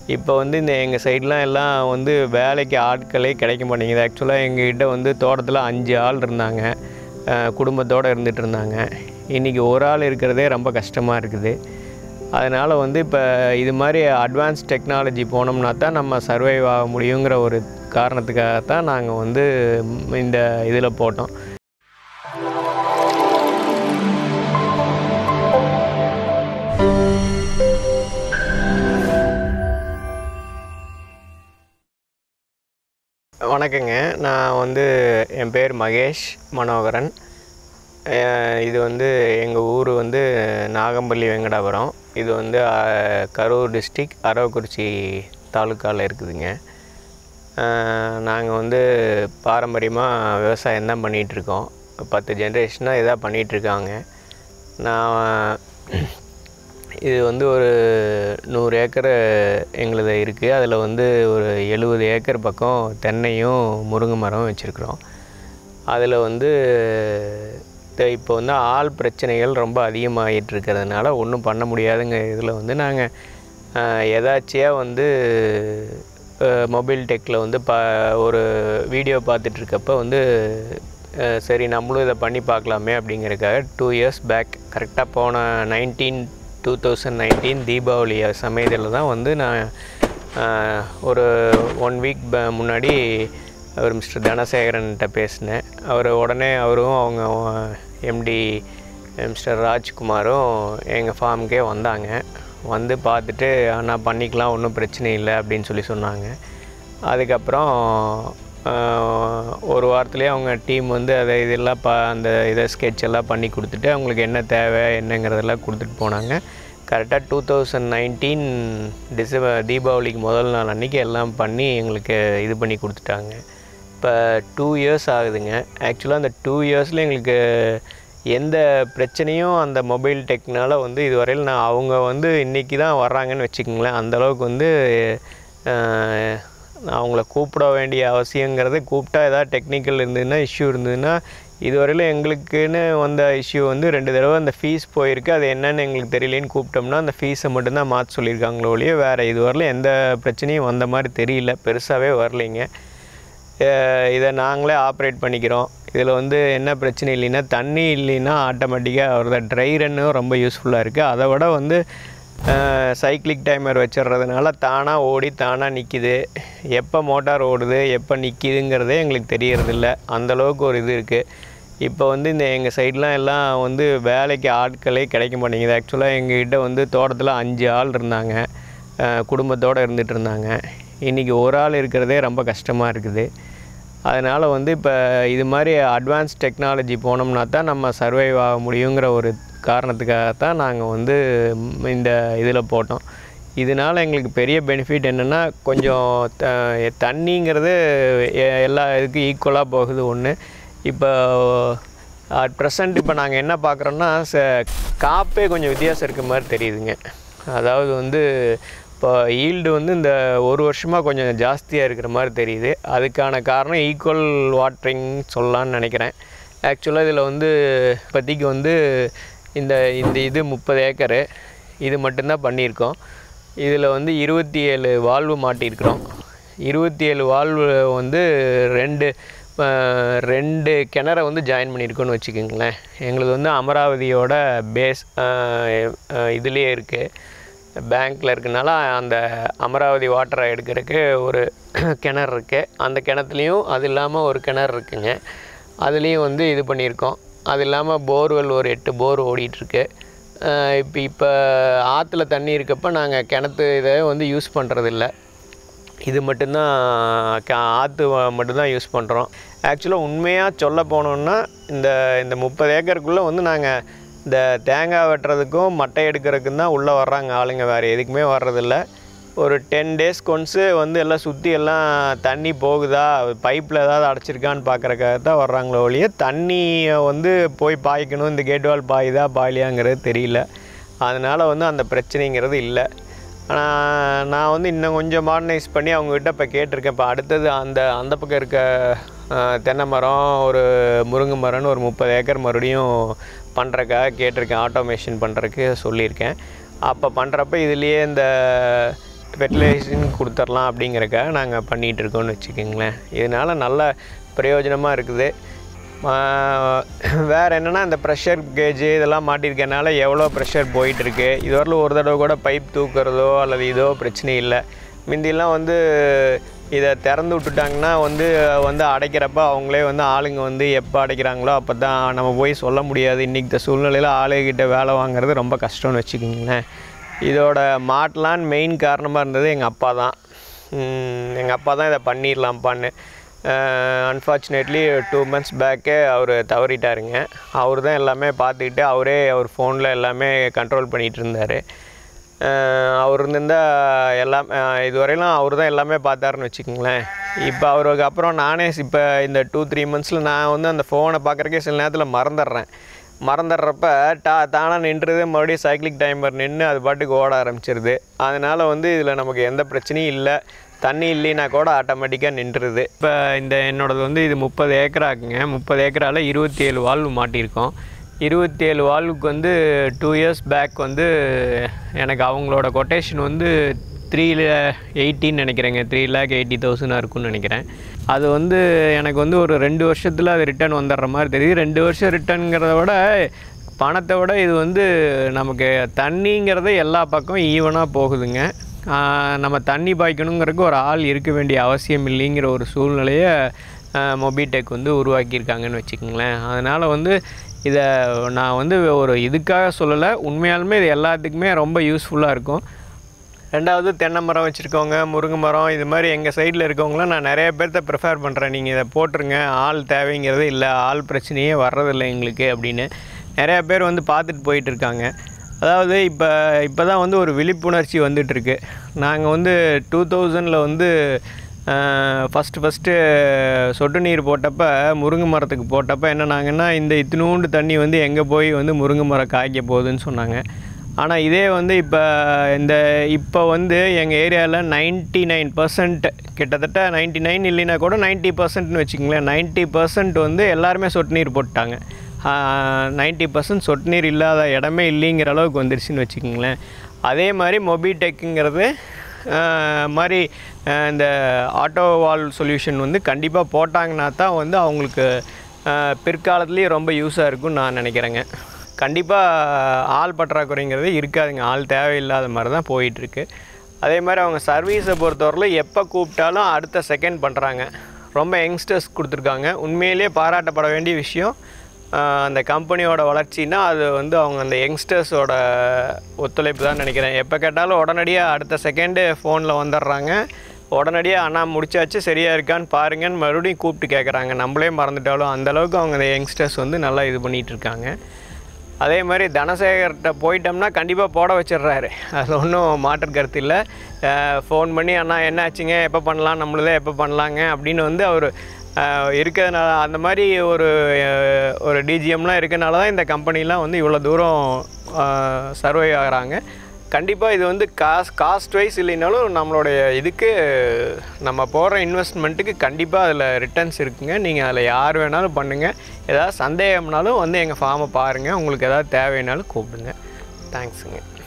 இப்போ வந்து இந்த எங்கள் சைட்லாம் எல்லாம் வந்து வேலைக்கு ஆட்களே கிடைக்க மாட்டேங்குது ஆக்சுவலாக எங்ககிட்ட வந்து தோட்டத்தில் அஞ்சு ஆள் இருந்தாங்க அஹ், குடும்பத்தோடு இருந்துகிட்டு இருந்தாங்க இன்றைக்கி ஒரு ஆள் இருக்கிறதே ரொம்ப கஷ்டமாக இருக்குது அதனால் வந்து இப்போ இது மாதிரி அட்வான்ஸ் டெக்னாலஜி போனோம்னா தான் நம்ம சர்வைவ் ஆக முடியுங்கிற ஒரு காரணத்துக்காக தான் நாங்கள் வந்து ம், இந்த இதில் போட்டோம் வணக்கங்க நான் வந்து என் பேர் மகேஷ் மனோகரன் அஹ் இது வந்து எங்கள் ஊர் வந்து நாகம்பள்ளி வெங்கடாபுரம் இது வந்து அஹ், கரூர் டிஸ்ட்ரிக் அரவக்குறிச்சி தாலுக்காவில் இருக்குதுங்க நாங்கள் வந்து பாரம்பரியமாக விவசாயம் தான் பண்ணிகிட்ருக்கோம் பத்து ஜென்ரேஷனாக இதாக பண்ணிகிட்ருக்காங்க நான் இது வந்து ஒரு நூறு ஏக்கர் எங்களுது இருக்குது அதில் வந்து ஒரு எழுபது ஏக்கர் பக்கம் தென்னையும் முருங்கை மரம் வச்சுருக்குறோம் அதில் வந்து த- இப்போ வந்து ஆள் பிரச்சனைகள் ரொம்ப அதிகமாகிட்டு இருக்கிறதுனால ஒன்றும் பண்ண முடியாதுங்க இதில் வந்து நாங்கள் எதாச்சியாக வந்து மொபைல் டெக்கில் வந்து பா ஒரு வீடியோ பார்த்துட்ருக்கப்ப வந்து அஹ், சரி நம்மளும் இதை பண்ணி பார்க்கலாமே அப்படிங்கிறதுக்காக டூ இயர்ஸ் பேக் கரெக்டாக போன nineteen two thousand nineteen Deepavali சமயத்தில் தான் வந்து நான் அஹ், ஒரு ஒன் வீக் முன்னாடி அவர் மிஸ்டர் தனசேகரன்கிட்ட பேசினேன் அவர் உடனே அவரும் அவங்க எம்டி மிஸ்டர் ராஜ்குமாரும் எங்கள் ஃபார்முக்கே வந்தாங்க வந்து பார்த்துட்டு அண்ணா பண்ணிக்கலாம் ஒன்றும் பிரச்சனை இல்லை அப்படின்னு சொல்லி சொன்னாங்க அதுக்கப்புறம் ஆஹ், ஒரு வாரத்துலேயே அவங்க டீம் வந்து அதை இதெல்லாம் பா அந்த இதை sketch எல்லாம் பண்ணி கொடுத்துட்டு அவங்களுக்கு என்ன தேவை என்னங்கிறதெல்லாம் கொடுத்துட்டு போனாங்க கரெக்டாக டூ தௌசண்ட் நைன்டீன் டிசம்பர் தீபாவளிக்கு முதல் நாள் அன்றைக்கி எல்லாம் பண்ணி எங்களுக்கு இது பண்ணி கொடுத்துட்டாங்க இப்போ டூ இயர்ஸ் ஆகுதுங்க ஆக்சுவலாக அந்த டூ இயர்ஸில் எங்களுக்கு எந்த பிரச்சனையும் அந்த மொபைல் டெக்னால வந்து இதுவரையில் நான் அவங்க வந்து இன்றைக்கி தான் வர்றாங்கன்னு வச்சுக்கோங்களேன் அந்தளவுக்கு வந்து ஆஹ், நான் அவங்கள கூப்பிட வேண்டிய அவசியங்கிறது கூப்பிட்டா ஏதாவது டெக்னிக்கல் இருந்ததுன்னா இஷ்யூ இருந்ததுன்னா இதுவரையில் எங்களுக்குன்னு வந்த இஷ்யூ வந்து ரெண்டு தடவை அந்த ஃபீஸ் போயிருக்கு அது என்னன்னு எங்களுக்கு தெரியலேன்னு கூப்பிட்டோம்னா அந்த ஃபீஸை மட்டும்தான் மாற்ற சொல்லியிருக்காங்களோ ஒழிய வேறு இதுவரையிலும் எந்த பிரச்சனையும் வந்த மாதிரி தெரியல பெருசாகவே வரலைங்க அஹ் இதை நாங்களே ஆப்ரேட் பண்ணிக்கிறோம் இதில் வந்து என்ன பிரச்சனை இல்லைன்னா தண்ணி இல்லைன்னா ஆட்டோமேட்டிக்காக வருது ட்ரை ரன்னும் ரொம்ப யூஸ்ஃபுல்லாக இருக்குது அதை விட வந்து சைக்கிளிக் டைமர் வச்சிடுறதுனால தானாக ஓடி தானாக நிற்கிது எப்போ மோட்டார் ஓடுது எப்போ நிற்கிதுங்கிறதே எங்களுக்கு தெரியறதில்ல அந்தளவுக்கு ஒரு இது இருக்குது இப்போ வந்து இந்த எங்கள் சைட்லாம் எல்லாம் வந்து வேலைக்கு ஆட்களே கிடைக்க மாட்டேங்குது ஆக்சுவலாக எங்ககிட்ட வந்து தோட்டத்தில் அஞ்சு ஆள் இருந்தாங்க குடும்பத்தோடு இருந்துகிட்டு இருந்தாங்க இன்றைக்கி ஒரு ஆள் இருக்கிறதே ரொம்ப கஷ்டமாக இருக்குது அதனால் வந்து இப்போ இது மாதிரி அட்வான்ஸ் டெக்னாலஜி போனோம்னா தான் நம்ம சர்வைவ் ஆக முடியுங்கிற ஒரு காரணத்துக்காக தான் நாங்கள் வந்து ம், இந்த இதில் போட்டோம் இதனால் எங்களுக்கு பெரிய பெனிஃபிட் என்னென்னா கொஞ்சம் த- தண்ணிங்கிறது எ- எல்லா இதுக்கும் ஈக்குவலாக போகுது ஒன்று இப்போ அட் ப்ரெசண்ட் இப்போ நாங்கள் என்ன பார்க்குறோன்னா ச காப்பே கொஞ்சம் வித்தியாசம் இருக்க மாதிரி தெரியுதுங்க அதாவது வந்து இப்போ ஈல்டு வந்து இந்த ஒரு வருஷமாக கொஞ்சம் ஜாஸ்தியாக இருக்கிற மாதிரி தெரியுது அதுக்கான காரணம் ஈக்குவல் வாட்டரிங் சொல்லலான்னு நினைக்கிறேன் ஆக்சுவலாக இதில் வந்து இப்போதைக்கு வந்து இந்த இந்த இது முப்பது ஏக்கரு இது மட்டும்தான் பண்ணியிருக்கோம் இதில் வந்து இருபத்தி ஏழு வால்வு மாட்டியிருக்கிறோம் இருபத்தி ஏழு வால்வு வந்து ரெண்டு அஹ், ரெண்டு கிணறை வந்து ஜாயின் பண்ணியிருக்கோன்னு வச்சுக்கோங்களேன் எங்களுது வந்து அமராவதியோட பேஸ் இதுலேயே இருக்குது பேங்க்கில் இருக்கனால அந்த அமராவதி வாட்டரை எடுக்கிறதுக்கு ஒரு கிணறு இருக்குது அந்த கிணத்துலேயும் அது இல்லாமல் ஒரு கிணறு இருக்குங்க அதுலேயும் வந்து இது பண்ணியிருக்கோம் அது இல்லாமல் போர்வெல் ஒரு எட்டு போர் ஓடிட்டுருக்கு இப்போ இப்போ ஆற்றுல தண்ணி இருக்கப்போ நாங்கள் கிணத்து இதை வந்து யூஸ் பண்ணுறதில்ல இது மட்டும்தான் க- ஆற்று வ- மட்டும்தான் யூஸ் பண்ணுறோம் ஆக்சுவலாக உண்மையாக சொல்ல போனோம்னா இந்த இந்த முப்பது ஏக்கருக்குள்ளே வந்து நாங்கள் இந்த தேங்காய் வெட்டுறதுக்கும் மட்டை எடுக்கிறதுக்கும் தான் உள்ளே வர்றாங்க ஆளுங்க வேறு எதுக்குமே வர்றதில்ல ஒரு டென் டேஸ்க்கு ஒன்ஸு வந்து எல்லாம் சுற்றி எல்லாம் தண்ணி போகுதா பைப்பில் ஏதாவது அடைச்சிருக்கான்னு பார்க்குறக்காக தான் வர்றாங்களோ ஒழிய தண்ணியை வந்து போய் பாய்க்கணும் இந்த கேட் வால் பாயுதா பாயலையாங்கிறது தெரியல அதனால் வந்து அந்த பிரச்சனைங்கிறது இல்லை ஆனால் நான் வந்து இன்னும் கொஞ்சம் மாடர்னைஸ் பண்ணி அவங்கக்கிட்ட இப்போ கேட்டிருக்கேன் இப்போ அடுத்தது அந்த அந்த பக்கம் இருக்க அஹ், தென்னை மரம் ஒரு முருங்கை மரம்னு ஒரு முப்பது ஏக்கர் மறுபடியும் பண்ணுறக்காக கேட்டிருக்கேன் ஆட்டோமேஷன் பண்ணுறதுக்கு சொல்லியிருக்கேன் அப்போ பண்ணுறப்ப இதுலேயே இந்த ஃபெர்டிலைசேஷன் கொடுத்துர்லாம் அப்படிங்கிறக்காக நாங்கள் பண்ணிகிட்ருக்கோம்னு வச்சுக்கோங்களேன் இதனால் நல்ல பிரயோஜனமாக இருக்குது வேறு என்னென்னா இந்த ப்ரெஷர் கேஜ் இதெல்லாம் மாட்டியிருக்கனால எவ்வளோ ப்ரெஷர் போயிட்டுருக்கு இதுவரையிலும் ஒரு தடவை கூட பைப் தூக்குறதோ அல்லது இதோ பிரச்சனை இல்லை முந்தியெல்லாம் வந்து இதை திறந்து விட்டுட்டாங்கன்னா வந்து வந்து அடைக்கிறப்ப அவங்களே வந்து ஆளுங்க வந்து எப்போ அடைக்கிறாங்களோ அப்போ தான் நம்ம போய் சொல்ல முடியாது இன்றைக்கி சூழ்நிலையில் ஆளுகிட்ட வேலை வாங்குறது ரொம்ப கஷ்டம்னு வச்சுக்கோங்களேன் இதோட மாட்டலான்னு மெயின் காரணமாக இருந்தது எங்கள் அப்பா தான் எங்கள் அப்பா தான் இதை பண்ணிடலாம்ப்பான்னு அன்ஃபார்ச்சுனேட்லி டூ மந்த்ஸ் பேக்கே அவர் தவறிட்டாருங்க அவர் தான் எல்லாமே பார்த்துக்கிட்டு அவரே அவர் ஃபோனில் எல்லாமே கண்ட்ரோல் பண்ணிகிட்டு இருந்தார் அவர் இருந்திருந்தா எல்லாம் இதுவரையிலும் அவர் தான் எல்லாமே பார்த்தாருன்னு வச்சுக்கோங்களேன் இப்போ அவருக்கு அப்புறம் நானே இப்போ இந்த டூ த்ரீ மந்த்ஸில் நான் வந்து அந்த ஃபோனை பார்க்குறக்கே சில நேரத்தில் மறந்துடுறேன் மறந்துடுறப்ப டா தானாக நின்றுது மறுபடியும் சைக்கிளிக் டைமர் நின்று அது பாட்டுக்கு ஓட ஆரம்பிச்சிருது அதனால் வந்து இதில் நமக்கு எந்த பிரச்சனையும் இல்லை தண்ணி இல்லைன்னா கூட ஆட்டோமேட்டிக்காக நின்றுது இப்போ இந்த என்னோடது வந்து இது முப்பது ஏக்கராக்குங்க முப்பது ஏக்கரால் இருபத்தி ஏழு வால்வு மாட்டியிருக்கோம் இருபத்தி ஏழு வால்வுக்கு வந்து டூ இயர்ஸ் பேக் வந்து எனக்கு அவங்களோட கொட்டேஷன் வந்து த்ரீ எயிட்டின்னு நினைக்கிறேங்க த்ரீ லேக் எயிட்டி தௌசண்டாக இருக்கும்னு நினைக்கிறேன் அது வந்து எனக்கு வந்து ஒரு ரெண்டு வருஷத்தில் அது ரிட்டர்ன் வந்துடுற மாதிரி தெரியுது ரெண்டு வருஷம் ரிட்டர்னுங்கிறத விட பணத்தை விட இது வந்து நமக்கு தண்ணிங்கிறது எல்லா பக்கம் ஈவனாக போகுதுங்க நம்ம தண்ணி பாய்க்கணுங்கிறதுக்கு ஒரு ஆள் இருக்க வேண்டிய அவசியம் இல்லைங்கிற ஒரு சூழ்நிலையை மொபிடெக் வந்து உருவாக்கியிருக்காங்கன்னு வச்சுக்கோங்களேன் அதனால் வந்து இதை நான் வந்து ஒரு இதுக்காக சொல்லலை உண்மையாலுமே இது எல்லாத்துக்குமே ரொம்ப யூஸ்ஃபுல்லாக இருக்கும் ரெண்டாவது தென்னை மரம் வச்சுருக்கவங்க முருங்கை மரம் இது மாதிரி எங்கள் சைடில் இருக்கவங்களாம் நான் நிறைய பேர்த்த ப்ரிஃபேர் பண்ணுறேன் நீங்கள் இதை போட்டுருங்க ஆள் தேவைங்கிறது இல்லை ஆள் பிரச்சனையே வர்றதில்லை எங்களுக்கு அப்படின்னு நிறையா பேர் வந்து பார்த்துட்டு போயிட்டுருக்காங்க அதாவது இப்போ இப்போ தான் வந்து ஒரு விழிப்புணர்ச்சி வந்துட்டுருக்கு நாங்கள் வந்து டூ தௌசண்டில் வந்து ஃபஸ்ட்டு ஃபஸ்ட்டு சொட்டு நீர் போட்டப்போ முருங்கை மரத்துக்கு போட்டப்போ என்னன்னாங்கன்னா இந்த இத்தினூண்டு தண்ணி வந்து எங்கே போய் வந்து முருங்கை மரம் காய்க்க போகுதுன்னு சொன்னாங்க ஆனால் இதே வந்து இப்போ இந்த இப்போ வந்து எங்கள் ஏரியாவில் நைன்ட்டி நைன் பர்சன்ட் கிட்டத்தட்ட நைன்ட்டி நைன் இல்லைன்னா கூட நைன்ட்டி பர்சன்ட்னு வச்சுக்கங்களேன் நைன்ட்டி பர்சன்ட் வந்து எல்லாருமே சொட்டு நீர் போட்டாங்க நைன்ட்டி பர்சன்ட் சொட்டு நீர் இல்லாத இடமே இல்லைங்கிற அளவுக்கு வந்துருச்சுன்னு வச்சுக்கோங்களேன் அதே மாதிரி மொபிடெக்குங்கிறது மாதிரி இந்த ஆட்டோ வால் சொல்யூஷன் வந்து கண்டிப்பாக போட்டாங்கன்னா தான் வந்து அவங்களுக்கு பிற்காலத்துலேயும் ரொம்ப யூஸாக இருக்கும்னு நான் நினைக்கிறேங்க கண்டிப்பாக ஆள் பற்றாக்குறைங்கிறது இருக்காதுங்க ஆள் தேவையில்லாத மாதிரி தான் போயிட்டுருக்கு அதே மாதிரி அவங்க சர்வீஸை பொறுத்தவரையில் எப்போ கூப்பிட்டாலும் அடுத்த செகண்ட் பண்ணுறாங்க ரொம்ப யங்ஸ்டர்ஸ் கொடுத்துருக்காங்க உண்மையிலேயே பாராட்டப்பட வேண்டிய விஷயம் அந்த கம்பெனியோட வளர்ச்சின்னா அது வந்து அவங்க அந்த யங்ஸ்டர்ஸோட ஒத்துழைப்பு தான் நினைக்கிறேன் எப்போ கேட்டாலும் உடனடியாக அடுத்த செகண்டு ஃபோனில் வந்துடுறாங்க உடனடியாக அண்ணா முடிச்சாச்சு சரியாக இருக்கான்னு பாருங்கன்னு மறுபடியும் கூப்பிட்டு கேட்குறாங்க நம்மளே மறந்துட்டாலும் அந்தளவுக்கு அவங்க அந்த யங்ஸ்டர்ஸ் வந்து நல்லா இது பண்ணிகிட்ருக்காங்க அதே மாதிரி தனசேகர்கிட்ட போயிட்டோம்னா கண்டிப்பாக போட வச்சிடுறாரு அதில் ஒன்றும் மாற்று கருத்து இல்லை ஃபோன் பண்ணி அண்ணா என்ன ஆச்சுங்க எப்போ பண்ணலாம் நம்மளதே எப்போ பண்ணலாங்க அப்படின்னு வந்து அவர் இருக்கிறதுனால அந்த மாதிரி ஒரு ஒரு டிஜிஎம்லாம் இருக்கிறனால தான் இந்த கம்பெனிலாம் வந்து இவ்வளோ தூரம் சர்வை ஆகிறாங்க கண்டிப்பாக இது வந்து காஸ் காஸ்ட் வைஸ் இல்லைனாலும் நம்மளுடைய இதுக்கு நம்ம போடுற இன்வெஸ்ட்மெண்ட்டுக்கு கண்டிப்பாக அதில் ரிட்டர்ன்ஸ் இருக்குங்க நீங்கள் அதில் யார் வேணாலும் பண்ணுங்கள் ஏதாவது சந்தேகம்னாலும் வந்து எங்கள் ஃபார்மை பாருங்கள் உங்களுக்கு எதாவது தேவைனாலும் கூப்பிடுங்க தேங்க்ஸுங்க